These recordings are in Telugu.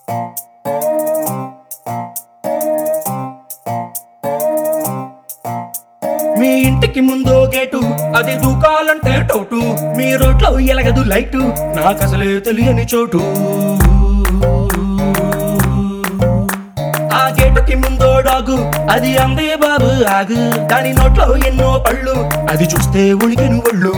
మీ ఇంటికి ముందో గేటు అది దూకాలంటే టోటు మీ రోడ్లో ఎలగదు లైటు నాకు అసలే తెలియని చోటు ఆ గేటుకి ముందో డాగు అది అందే బాబు ఆగు దాని నోట్లో ఎన్నో పళ్ళు అది చూస్తే ఉణికిన ఒళ్ళు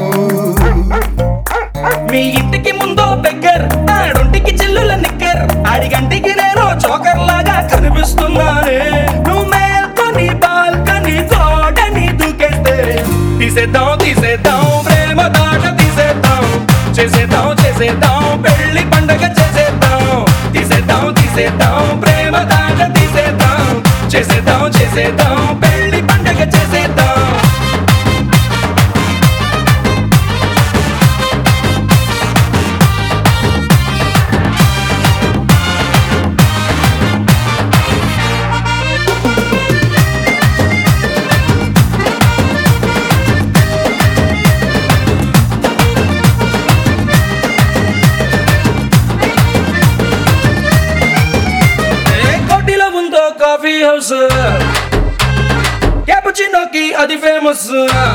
మీ ఇంటికి ముందో బెగ్గర్ ఆడొంటికి చిల్లుల నిక్కర్ ఆడిగంటికి నేను చోకర్ లాగా కనిపిస్తున్నానే నువ్వు మేల్కొని బాల్కని గోడని దూకేస్తే తీసేద్దాం తీసేద్దాం ప్రేమ దాట తీసేద్దాం చేసేద్దాం చేసేద్దాం పెళ్లి పండగ చేసేద్దాం తీసేద్దాం తీసేద్దాం ప్రేమ దాట తీసేద్దాం చేసేద్దాం చేసేద్దాం పెళ్లి పండగ చేసేద్దాం ఏ కోటిలో ఉందో కాఫీ హౌస్ క్యాపుచినోకి అది ఫేమస్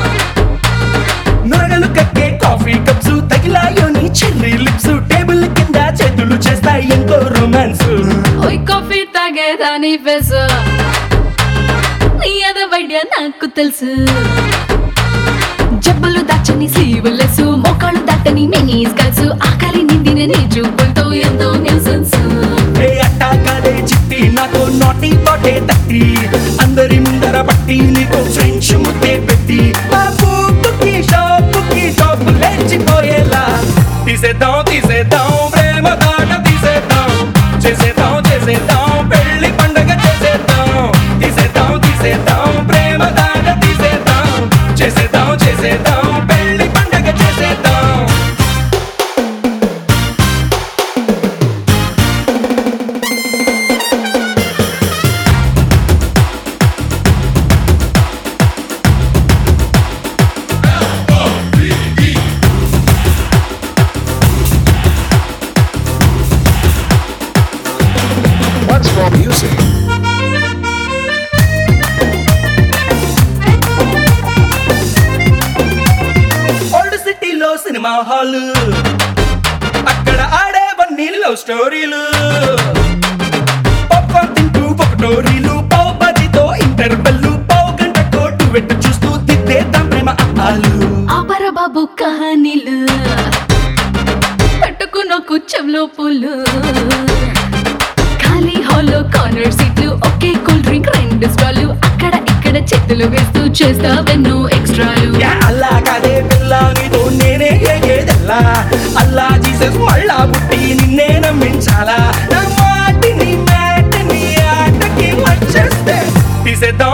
నొరగలు కక్కే కాఫీ కప్స్ తగిలాయోని చెర్రీ లిప్స్ టేబుల్ కింద చేతులు చేస్తాయి ఎంతో రొమాన్స్ ఓయ్ కాఫీ తాగేదాని ఫేస్ నీ అద వైద్య నాకు తెలుసు జబ్బులు దాచని స్లీవులెస్ మోకాళ్ళు దాటని మినీస్ కల్సు ఆకలి నిండిన నీ చూపులతో ఎంతో న్యూసెన్స్ ఏ అట్టా కాదే చిట్టి నాతో నోటి తోటే తట్టి అందరి ముందర పట్టి నీకు ఫ్రెంచ్ ముద్దే పెట్టి ఆ పూపుకి షాపుకి షాపు లేచిపోయేలా తీసేద్దాం తీసేద్దాం ప్రేమ దాట తీసేద్దాం చేసేద్దాం చేసేద్దాం పెళ్లి పండగ చేసేద్దాం తీసేద్దాం తీసేద్దాం ప్రేమ దాట తీసేద్దాం చేసేద్దాం చేసేద్దాం పెళ్లి పండగ చేసేద్దాం What's for music? ఓల్డ్ సిటీలో సినిమా హాల్ అక్కడ ఆడేవన్నీ లవ్ స్టోరీలు పాప్కార్న్ తింటూ ఒకటోరీలు పావు పదితో ఇంటర్వెల్లు పావు గంట కోటు వెట్టు చూస్తూ తిట్టేద్దాం ప్రేమ అప్పాలు ఆపర బాబు కహానీలు పట్టుకున్న కుచ్చంలో పూలు ఖాళీ హాల్లో కార్నర్ సీట్లు ఒకే కూల్ డ్రింక్ రెండు స్టాలు అక్కడ ఇక్కడ చేతులు వేస్తూ చేస్తావెన్నో ఎక్స్ట్రాలు యా అల్లా కాదే పిల్ల నీతో నేనే ఏదేదల్లా అల్లా జీసస్ మళ్ళా పుట్టి నిన్నే నమ్మించాలా నా మాటిని మ్యాటిని ఆటకి వచ్చేస్తే తీసేద్దాం